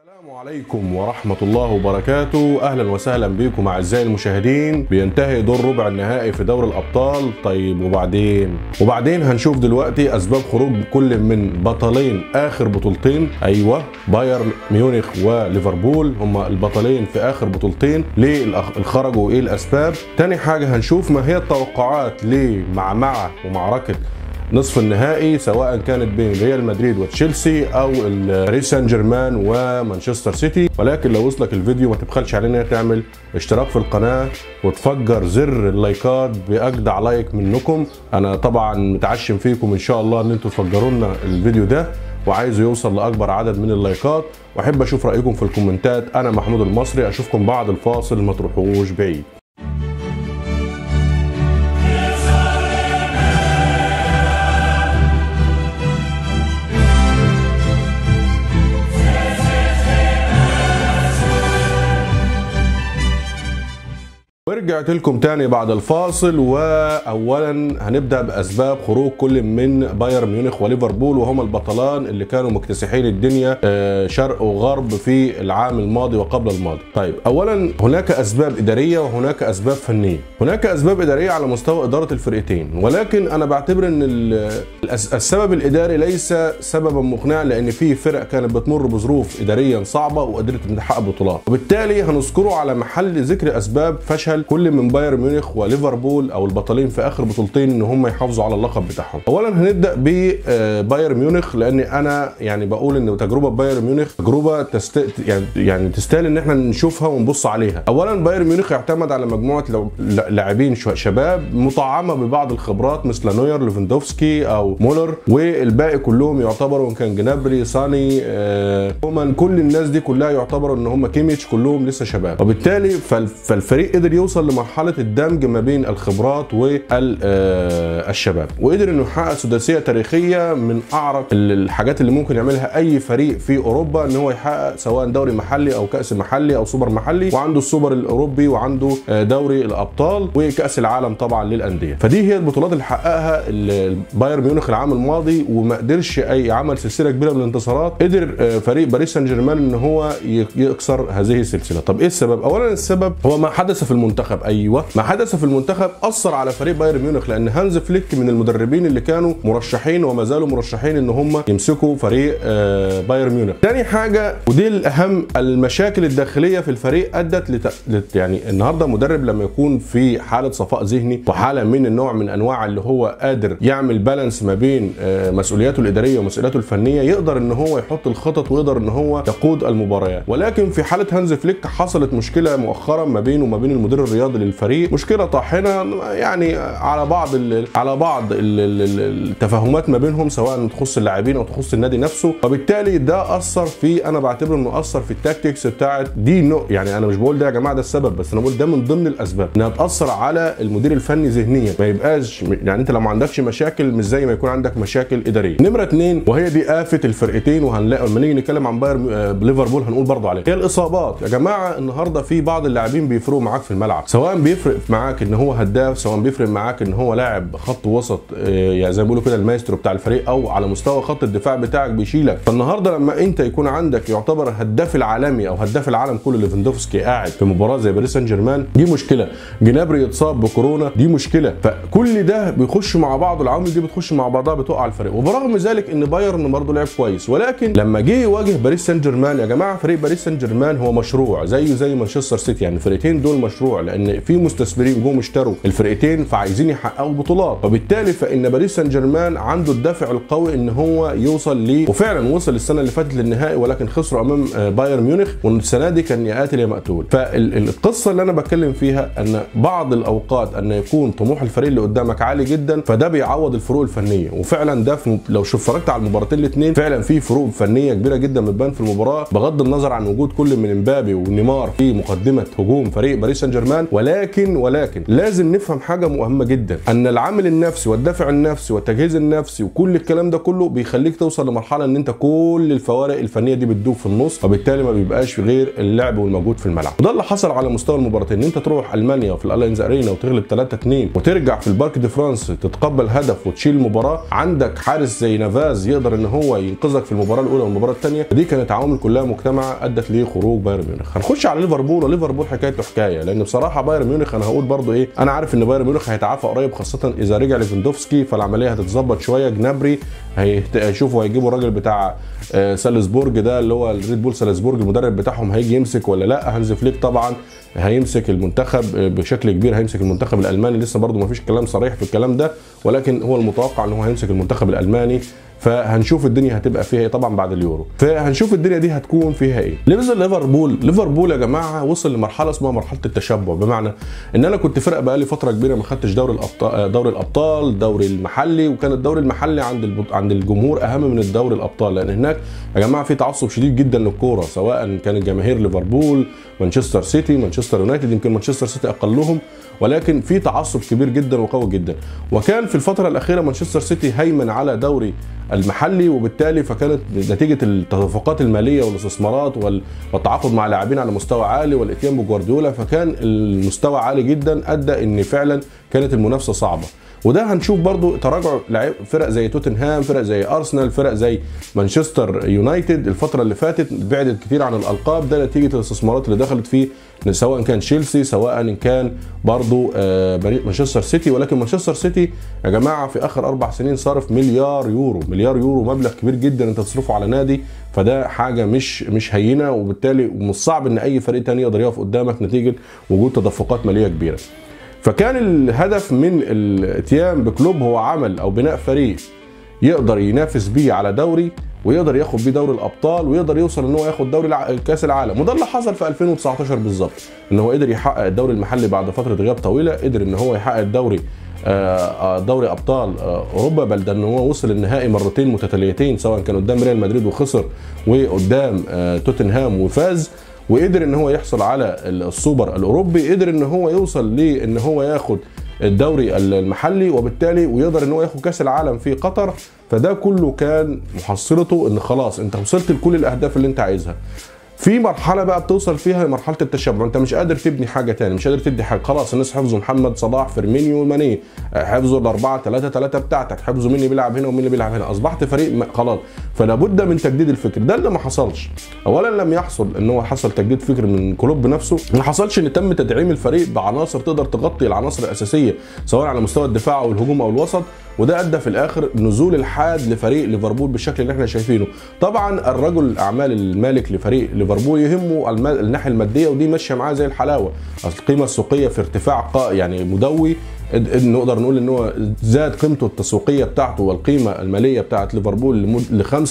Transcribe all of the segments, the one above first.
السلام عليكم ورحمة الله وبركاته أهلا وسهلا بكم أعزائي المشاهدين بينتهي دور ربع النهائي في دوري الأبطال طيب وبعدين وبعدين هنشوف دلوقتي أسباب خروج كل من بطلين آخر بطولتين أيوة بايرن ميونخ وليفربول هما البطلين في آخر بطولتين ليه الأخ- خرجوا وإيه الأسباب تاني حاجة هنشوف ما هي التوقعات لمعمعة ومعركة نصف النهائي سواء كانت بين ريال مدريد وتشيلسي او باريس سان جيرمان ومانشستر سيتي ولكن لو وصلك الفيديو ما تبخلش علينا تعمل اشتراك في القناه وتفجر زر اللايكات باجدع لايك منكم انا طبعا متعشم فيكم ان شاء الله ان انتم تفجروا لنا الفيديو ده وعايزه يوصل لاكبر عدد من اللايكات واحب اشوف رايكم في الكومنتات انا محمود المصري اشوفكم بعد الفاصل ما تروحوش بعيد ورجعت لكم تاني بعد الفاصل واولا هنبدا باسباب خروج كل من بايرن ميونخ وليفربول وهما البطلان اللي كانوا مكتسحين الدنيا آه، شرق وغرب في العام الماضي وقبل الماضي. طيب اولا هناك اسباب اداريه وهناك اسباب فنيه. هناك اسباب اداريه على مستوى اداره الفرقتين ولكن انا بعتبر ان ال- الأس- السبب الاداري ليس سببا مقنعا لان في فرق كانت بتمر بظروف اداريا صعبه وقدرت ان تحقق بطولات وبالتالي هنذكره على محل ذكر اسباب فشل كل من بايرن ميونخ وليفربول او البطلين في اخر بطولتين ان هم يحافظوا على اللقب بتاعهم اولا هنبدا ببايرن ميونخ لان انا يعني بقول ان تجربه بايرن ميونخ تجربه تست... يعني يعني تستاهل ان احنا نشوفها ونبص عليها اولا بايرن ميونخ اعتمد على مجموعه لو- لاعبين شو- شباب مطعمه ببعض الخبرات مثل نوير ليفاندوفسكي او مولر والباقي كلهم يعتبروا ان كان جنابري ساني آه، كومان كل الناس دي كلها يعتبروا ان هم كيميتش كلهم لسه شباب وبالتالي فال- فالفريق قدر يوصل لمرحله الدمج ما بين الخبرات والشباب وقدر انه يحقق سداسيه تاريخيه من اعرق ال- الحاجات اللي ممكن يعملها اي فريق في اوروبا ان هو يحقق سواء دوري محلي او كاس محلي او سوبر محلي وعنده السوبر الاوروبي وعنده آه، دوري الابطال وكاس العالم طبعا للانديه فدي هي البطولات اللي حققها ال- بايرن ميونخ العام الماضي وما قدرش اي عمل سلسله كبيره من الانتصارات قدر آه، فريق باريس سان جيرمان ان هو ي- يكسر هذه السلسله طب ايه السبب اولا السبب هو ما حدث في المنتخب ايوه ما حدث في المنتخب اثر على فريق بايرن ميونخ لان هانز فليك من المدربين اللي كانوا مرشحين وما زالوا مرشحين ان هم يمسكوا فريق آه، بايرن ميونخ تاني حاجه ودي الاهم المشاكل الداخليه في الفريق ادت لت... لت... يعني النهارده مدرب لما يكون في حاله صفاء ذهني وحاله من النوع من انواع اللي هو قادر يعمل بالانس ما بين آه، مسؤولياته الاداريه ومسؤولياته الفنيه يقدر ان هو يحط الخطط ويقدر ان هو يقود المباريات ولكن في حاله هانز فليك حصلت مشكله مؤخرا ما بينه وما بين المدير الرياضي للفريق مشكله طاحنه يعني على بعض ال... على بعض ال... ال- ال- التفاهمات ما بينهم سواء تخص اللاعبين او تخص النادي نفسه وبالتالي ده اثر في انا بعتبره انه اثر في التاكتكس بتاعت دي نوع يعني انا مش بقول ده يا جماعه ده السبب بس انا بقول ده من ضمن الاسباب انها تاثر على المدير الفني ذهنيا ما يبقاش يعني انت لو ما عندكش مشاكل مش زي ما يكون عندك مشاكل اداريه نمره اثنين وهي دي افه الفرقتين وهنلاقي لما نيجي نتكلم عن بايرن آه، ليفربول هنقول برضه عليها هي الاصابات يا جماعه النهارده في بعض اللاعبين بيفرقوا معاك في الملعب سواء بيفرق معاك ان هو هداف سواء بيفرق معاك ان هو لاعب خط وسط آه، يعني زي ما بيقولوا كده المايسترو بتاع الفريق او على مستوى خط الدفاع بتاعك بيشيلك فالنهارده لما انت يكون عندك يعتبر هداف العالمي او هداف العالم كله ليفاندوفسكي قاعد في مباراه زي باريس سان جيرمان دي مشكله جنابري يتصاب بكورونا دي مشكله فكل ده بيخش مع بعض العوامل دي بتخش مع بعضها بتوقع الفريق وبرغم ذلك ان بايرن برضه لعب كويس ولكن لما جه يواجه باريس سان جيرمان يا جماعه فريق باريس سان جيرمان هو مشروع زيه زي مانشستر سيتي يعني الفرقتين دول مشروع لان في مستثمرين جم اشتروا الفرقتين فعايزين يحققوا بطولات وبالتالي فان باريس سان جيرمان عنده الدافع القوي ان هو يوصل ليه وفعلا وصل السنه اللي فاتت للنهائي ولكن خسروا امام آه، بايرن ميونخ والسنه دي كان يا قاتل يا مقتول فالقصه اللي انا بتكلم فيها ان بعض الاوقات ان يكون طموح الفريق اللي قدامك عالي جدا فده بيعوض الفروق الفنيه وفعلا ده في لو شوف اتفرجت على المباراتين الاثنين فعلا في فروق فنيه كبيره جدا بتبان في المباراه بغض النظر عن وجود كل من امبابي ونيمار في مقدمه هجوم فريق باريس سان جيرمان كمان ولكن ولكن لازم نفهم حاجه مهمه جدا ان العامل النفسي والدافع النفسي والتجهيز النفسي وكل الكلام ده كله بيخليك توصل لمرحله ان انت كل الفوارق الفنيه دي بتدوب في النص وبالتالي ما بيبقاش غير اللعب والمجهود في الملعب وده اللي حصل على مستوى المباراتين ان انت تروح المانيا في الالاينز ارينا وتغلب 3 2 وترجع في البارك دي فرانس تتقبل هدف وتشيل المباراه عندك حارس زي نافاز يقدر ان هو ينقذك في المباراه الاولى والمباراه الثانيه دي كانت عوامل كلها مجتمعه ادت لخروج بايرن ميونخ هنخش على ليفربول وليفربول حكايته حكايه لان بصراحه بايرن ميونخ انا هقول برضو ايه انا عارف ان بايرن ميونخ هيتعافى قريب خاصه اذا رجع ليفاندوفسكي فالعمليه هتتظبط شويه جنابري هيشوفوا هيجيبوا الراجل بتاع سالزبورج ده اللي هو الريد بول سالزبورج المدرب بتاعهم هيجي يمسك ولا لا هانز فليك طبعا هيمسك المنتخب بشكل كبير هيمسك المنتخب الالماني لسه برضه ما فيش كلام صريح في الكلام ده ولكن هو المتوقع ان هو هيمسك المنتخب الالماني فهنشوف الدنيا هتبقى فيها ايه طبعا بعد اليورو فهنشوف الدنيا دي هتكون فيها ايه بالنسبه ليفربول ليفربول يا جماعه وصل لمرحله اسمها مرحله التشبع بمعنى ان انا كنت فرقه بقالي فتره كبيره ما خدتش دوري الابطال دوري الابطال دوري المحلي وكان الدوري المحلي عند البط... عند الجمهور اهم من الدوري الابطال لان هناك يا جماعه في تعصب شديد جدا للكوره سواء كانت جماهير ليفربول مانشستر سيتي مانشستر يونايتد يمكن مانشستر سيتي اقلهم ولكن في تعصب كبير جدا وقوي جدا وكان في الفتره الاخيره مانشستر سيتي هيمن على دوري المحلي وبالتالي فكانت نتيجه التدفقات الماليه والاستثمارات والتعاقد مع لاعبين على مستوى عالي والاتيان بجوارديولا فكان المستوى عالي جدا ادى ان فعلا كانت المنافسه صعبه وده هنشوف برضو تراجع لعيب فرق زي توتنهام فرق زي ارسنال فرق زي مانشستر يونايتد الفتره اللي فاتت بعدت كتير عن الالقاب ده نتيجه الاستثمارات اللي دخلت فيه سواء كان تشيلسي سواء كان برضو مانشستر سيتي ولكن مانشستر سيتي يا جماعه في اخر اربع سنين صرف مليار يورو مليار يورو مبلغ كبير جدا انت تصرفه على نادي فده حاجه مش مش هينه وبالتالي مش صعب ان اي فريق تاني يقدر يقف قدامك نتيجه وجود تدفقات ماليه كبيره فكان الهدف من الاتيان بكلوب هو عمل او بناء فريق يقدر ينافس بيه على دوري ويقدر ياخد بيه دوري الابطال ويقدر يوصل ان هو ياخد دوري كاس العالم وده اللي حصل في 2019 بالظبط ان هو قدر يحقق الدوري المحلي بعد فتره غياب طويله قدر ان هو يحقق الدوري دوري ابطال اوروبا بل ده ان هو وصل النهائي مرتين متتاليتين سواء كان قدام ريال مدريد وخسر وقدام توتنهام وفاز وقدر ان هو يحصل على السوبر الاوروبي قدر ان هو يوصل لان هو ياخد الدوري المحلي وبالتالي ويقدر ان هو ياخد كاس العالم في قطر فده كله كان محصلته ان خلاص انت وصلت لكل الاهداف اللي انت عايزها في مرحله بقى بتوصل فيها مرحله التشبع انت مش قادر تبني حاجه تاني مش قادر تدي حاجه خلاص الناس حفظوا محمد صلاح فيرمينيو ماني حفظوا الاربعه ثلاثه ثلاثه بتاعتك حفظوا مين اللي بيلعب هنا ومين اللي بيلعب هنا اصبحت فريق خلاص فلا بد من تجديد الفكر ده اللي ما حصلش اولا لم يحصل ان هو حصل تجديد فكر من كلوب بنفسه ما حصلش ان تم تدعيم الفريق بعناصر تقدر تغطي العناصر الاساسيه سواء على مستوى الدفاع او الهجوم او الوسط وده ادى في الاخر نزول الحاد لفريق ليفربول بالشكل اللي احنا شايفينه طبعا الرجل الاعمال المالك لفريق ليفربول يهمه الناحيه الماديه ودي ماشيه معاه زي الحلاوه القيمه السوقيه في ارتفاع يعني مدوي نقدر نقول ان هو زاد قيمته التسويقيه بتاعته والقيمه الماليه بتاعت ليفربول ل 85%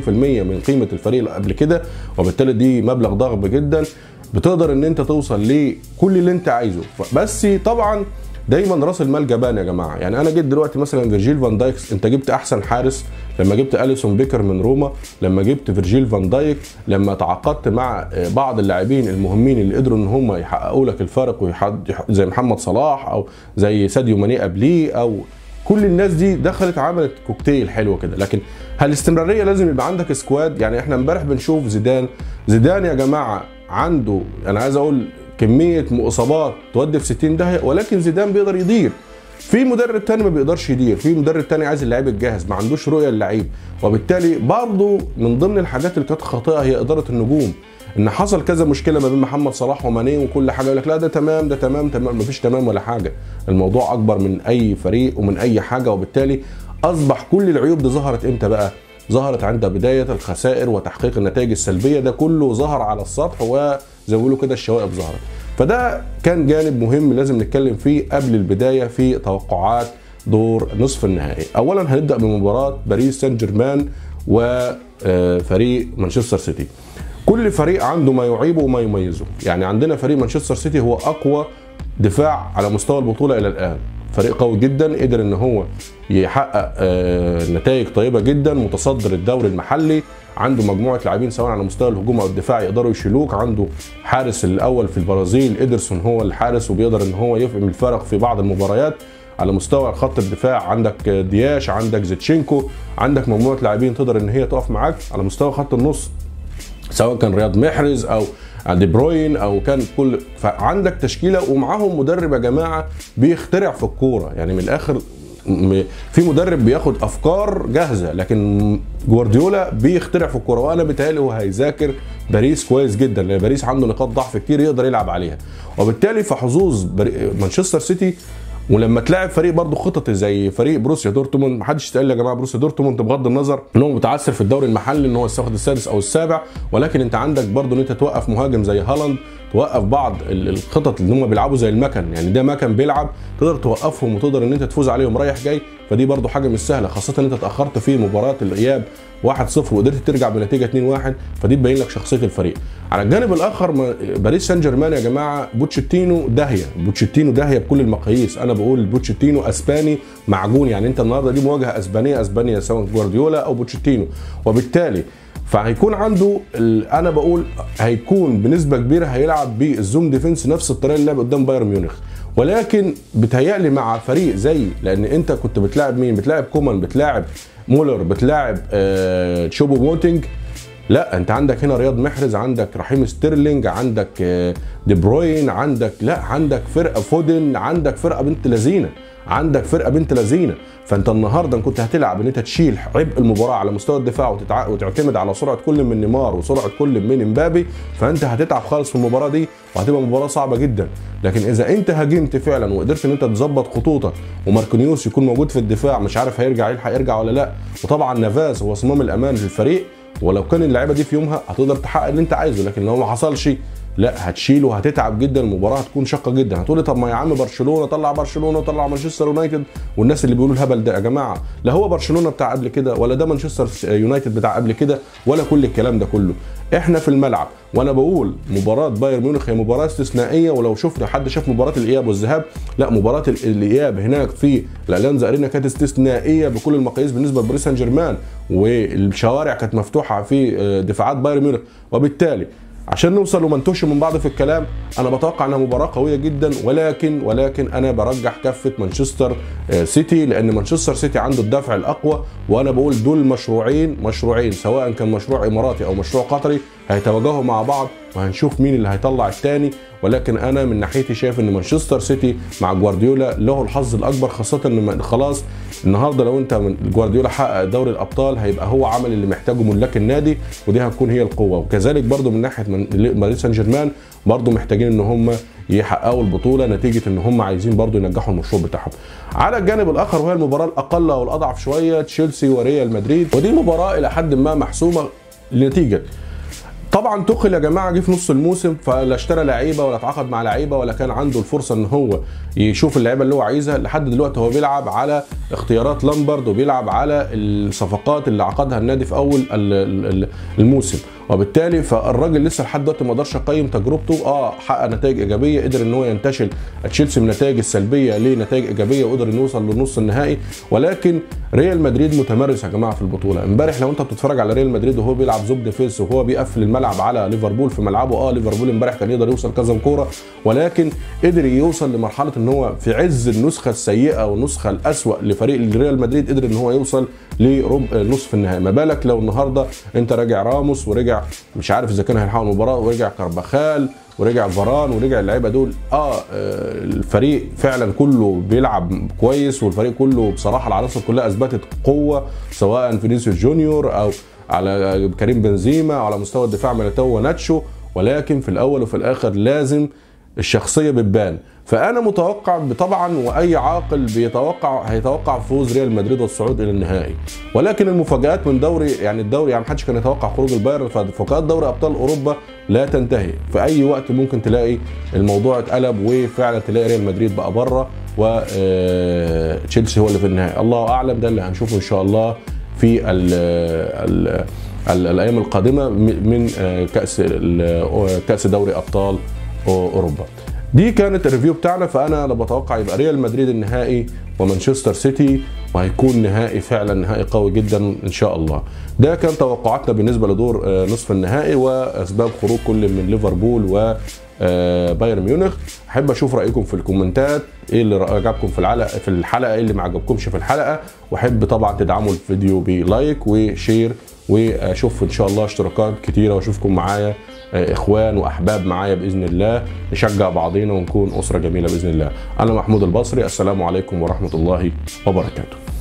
من قيمه الفريق اللي قبل كده وبالتالي دي مبلغ ضخم جدا بتقدر ان انت توصل لكل اللي انت عايزه بس طبعا دايما راس المال جبان يا جماعه يعني انا جيت دلوقتي مثلا فيرجيل فان دايك انت جبت احسن حارس لما جبت اليسون بيكر من روما لما جبت فيرجيل فان دايك لما تعاقدت مع بعض اللاعبين المهمين اللي قدروا ان هم يحققوا لك الفارق زي محمد صلاح او زي ساديو ماني قبليه او كل الناس دي دخلت عملت كوكتيل حلو كده لكن هل الاستمراريه لازم يبقى عندك سكواد يعني احنا امبارح بنشوف زيدان زيدان يا جماعه عنده انا عايز اقول كميه اصابات تودي في 60 داهيه ولكن زيدان بيقدر يدير في مدرب تاني ما بيقدرش يدير في مدرب تاني عايز اللعيب الجاهز ما عندوش رؤيه للعيب وبالتالي برضه من ضمن الحاجات اللي كانت خاطئه هي اداره النجوم ان حصل كذا مشكله ما بين محمد صلاح وماني وكل حاجه يقول لك لا ده تمام ده تمام تمام مفيش تمام ولا حاجه الموضوع اكبر من اي فريق ومن اي حاجه وبالتالي اصبح كل العيوب دي ظهرت امتى بقى ظهرت عند بدايه الخسائر وتحقيق النتائج السلبيه ده كله ظهر على السطح وزي ما بيقولوا كده الشوائب ظهرت فده كان جانب مهم لازم نتكلم فيه قبل البدايه في توقعات دور نصف النهائي اولا هنبدا بمباراه باريس سان جيرمان وفريق مانشستر سيتي كل فريق عنده ما يعيبه وما يميزه يعني عندنا فريق مانشستر سيتي هو اقوى دفاع على مستوى البطوله الى الان فريق قوي جدا قدر ان هو يحقق آه، نتائج طيبه جدا متصدر الدوري المحلي عنده مجموعه لاعبين سواء على مستوى الهجوم او الدفاع يقدروا يشيلوك عنده حارس الاول في البرازيل ادرسون هو الحارس وبيقدر ان هو يفهم الفرق في بعض المباريات على مستوى خط الدفاع عندك دياش عندك زيتشينكو عندك مجموعه لاعبين تقدر ان هي تقف معاك على مستوى خط النص سواء كان رياض محرز او دي بروين او كان كل فعندك تشكيله ومعاهم مدرب يا جماعه بيخترع في الكوره يعني من الاخر م- في مدرب بياخد افكار جاهزه لكن جوارديولا بيخترع في الكوره وانا بيتهيألي هو هيذاكر باريس كويس جدا لان باريس عنده نقاط ضعف كتير يقدر يلعب عليها وبالتالي في حظوظ بري- مانشستر سيتي ولما تلاعب فريق برضه خططي زي فريق بروسيا دورتموند محدش يتقال يا جماعه بروسيا دورتموند بغض النظر ان هو متعثر في الدوري المحلي ان هو واخد السادس او السابع ولكن انت عندك برضه ان انت توقف مهاجم زي هالاند توقف بعض ال- الخطط اللي هم بيلعبوا زي المكن يعني ده مكن بيلعب تقدر توقفهم وتقدر ان انت تفوز عليهم رايح جاي فدي برضه حاجه مش سهله خاصه ان انت اتاخرت في مباراه الاياب 1-0 وقدرت ترجع بنتيجه 2-1 فدي تبين لك شخصيه الفريق على الجانب الاخر ما- باريس سان جيرمان يا جماعه بوتشيتينو داهيه بوتشيتينو داهيه بكل المقاييس انا بقول بوتشيتينو اسباني معجون يعني انت النهارده دي مواجهه اسبانيه اسبانيا سواء جوارديولا او بوتشيتينو وبالتالي فهيكون عنده ال- انا بقول هيكون بنسبه كبيره هيلعب بالزوم ديفنس نفس الطريقه اللي لعب قدام بايرن ميونخ ولكن بتهيألي مع فريق زي لان انت كنت بتلاعب مين بتلاعب كومان بتلاعب مولر بتلاعب آه تشوبو موتينج لا انت عندك هنا رياض محرز عندك رحيم ستيرلينج عندك آه، دي بروين عندك لا عندك فرقه فودن عندك فرقه بنت لذينه عندك فرقه بنت لذينه فانت النهارده إن كنت هتلعب ان انت تشيل عبء المباراه على مستوى الدفاع وتتع... وتعتمد على سرعه كل من نيمار وسرعه كل من امبابي فانت هتتعب خالص في المباراه دي وهتبقى مباراه صعبه جدا لكن اذا انت هاجمت فعلا وقدرت ان انت تظبط خطوطك وماركونيوس يكون موجود في الدفاع مش عارف هيرجع يلحق يرجع ولا لا وطبعا نافاس هو صمام الامان في الفريق ولو كان اللعيبه دي في يومها هتقدر تحقق اللي انت عايزه لكن لو ما حصلش لا هتشيله وهتتعب جدا المباراه هتكون شاقه جدا هتقولي طب ما يا عم برشلونه طلع برشلونه وطلع مانشستر يونايتد والناس اللي بيقولوا الهبل ده يا جماعه لا هو برشلونه بتاع قبل كده ولا ده مانشستر يونايتد بتاع قبل كده ولا كل الكلام ده كله احنا في الملعب وانا بقول مباراه بايرن ميونخ هي مباراه استثنائيه ولو شفنا حد شاف مباراه الاياب والذهاب لا مباراه ال- الاياب هناك في الالانزا ارينا كانت استثنائيه بكل المقاييس بالنسبه لباريس سان جيرمان والشوارع كانت مفتوحه في آه، دفاعات بايرن ميونخ وبالتالي عشان نوصل وما نتوهش من بعض في الكلام انا بتوقع انها مباراه قويه جدا ولكن ولكن انا برجح كفه مانشستر آه، سيتي لان مانشستر سيتي عنده الدفع الاقوى وانا بقول دول مشروعين مشروعين سواء كان مشروع اماراتي او مشروع قطري هيتواجهوا مع بعض وهنشوف مين اللي هيطلع الثاني ولكن انا من ناحيتي شايف ان مانشستر سيتي مع جوارديولا له الحظ الاكبر خاصه ان من- خلاص النهارده لو انت من جوارديولا حقق دوري الابطال هيبقى هو عمل اللي محتاجه ملاك النادي ودي هتكون هي القوه وكذلك برضو من ناحيه من- باريس سان جيرمان برضو محتاجين ان هم يحققوا البطوله نتيجه ان هم عايزين برضو ينجحوا المشروع بتاعهم على الجانب الاخر وهي المباراه الاقل او الاضعف شويه تشيلسي وريال مدريد ودي مباراه الى حد ما محسومه لنتيجه طبعا تخل يا جماعه جه في نص الموسم فلا اشترى لعيبه ولا اتعاقد مع لعيبه ولا كان عنده الفرصه ان هو يشوف اللعيبه اللي هو عايزها لحد دلوقتي هو بيلعب على اختيارات لامبرد وبيلعب على الصفقات اللي عقدها النادي في اول ال- ال- ال- الموسم وبالتالي فالراجل لسه لحد دلوقتي ما قدرش اقيم تجربته اه حقق نتائج ايجابيه قدر ان هو ينتشل تشيلسي من النتائج السلبيه لنتائج ايجابيه وقدر انه يوصل للنص النهائي ولكن ريال مدريد متمرس يا جماعه في البطوله امبارح لو انت بتتفرج على ريال مدريد وهو بيلعب زوب ديفيس وهو بيقفل الملعب على ليفربول في ملعبه اه ليفربول امبارح كان يقدر يوصل كذا كوره ولكن قدر يوصل لمرحله ان هو في عز النسخه السيئه والنسخه الاسوا لفريق ريال مدريد قدر ان هو يوصل لربع نصف النهائي ما بالك لو النهارده انت راجع راموس ورجع مش عارف اذا كان هيلحقوا المباراه ورجع كارباخال ورجع فاران ورجع اللعيبه دول اه آه، الفريق فعلا كله بيلعب كويس والفريق كله بصراحه العناصر كلها اثبتت قوه سواء فينيسيوس جونيور او على كريم بنزيما او على مستوى الدفاع ميليتاو وناتشو ولكن في الاول وفي الاخر لازم الشخصيه بتبان فانا متوقع طبعا واي عاقل بيتوقع هيتوقع فوز ريال مدريد والصعود الى النهائي ولكن المفاجات من دوري يعني الدوري يعني محدش كان يتوقع خروج البايرن فمفاجات دوري ابطال اوروبا لا تنتهي في اي وقت ممكن تلاقي الموضوع اتقلب وفعلا تلاقي ريال مدريد بقى بره وتشيلسي هو اللي في النهائي الله اعلم ده اللي هنشوفه ان شاء الله في ال ال ال الايام القادمه من آه، كاس ال- كاس دوري ابطال اوروبا دي كانت الريفيو بتاعنا فانا انا بتوقع يبقى ريال مدريد النهائي ومانشستر سيتي وهيكون نهائي فعلا نهائي قوي جدا ان شاء الله ده كان توقعاتنا بالنسبه لدور آه، نصف النهائي واسباب خروج كل من ليفربول و آه، بايرن ميونخ احب اشوف رايكم في الكومنتات ايه اللي عجبكم في الحلقه في الحلقه ايه اللي ما عجبكمش في الحلقه واحب طبعا تدعموا الفيديو بلايك وشير واشوف ان شاء الله اشتراكات كتيره واشوفكم معايا آه، اخوان واحباب معايا باذن الله نشجع بعضينا ونكون اسره جميله باذن الله انا محمود البصري السلام عليكم ورحمه الله وبركاته